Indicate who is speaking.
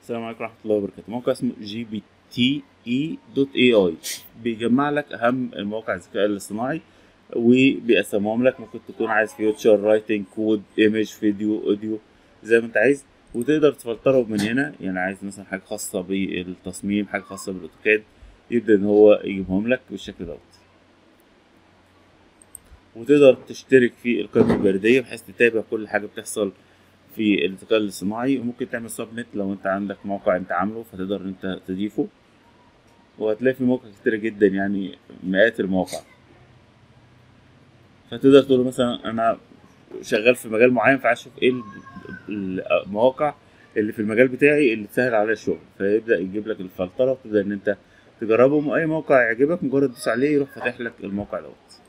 Speaker 1: السلام عليكم ورحمة الله وبركاته موقع اسمه جي بي تي اي دوت اي اي بيجمع لك اهم المواقع الذكاء الاصطناعي وبيقسمهم لك ممكن تكون عايز فيوتشر رايتنج كود ايمج فيديو اوديو زي ما انت عايز وتقدر تفلترهم من هنا يعني عايز مثلا حاجة خاصة بالتصميم حاجة خاصة بالاوتوكاد يبدأ ان هو يجيبهم لك بالشكل دوت وتقدر تشترك في القائمة البريدية بحيث تتابع كل حاجة بتحصل في الذكاء الاصطناعي وممكن تعمل سبميت لو انت عندك موقع انت عامله فتقدر ان انت تضيفه وهتلاقي في مواقع كتيرة جدا يعني مئات المواقع فتقدر تقول له مثلا انا شغال في مجال معين فعايز اشوف ايه المواقع اللي في المجال بتاعي اللي تسهل عليا الشغل فيبدا يجيب لك الفلتره وتبدا ان انت تجربهم واي موقع يعجبك مجرد تدوس عليه يروح فاتح لك الموقع دوت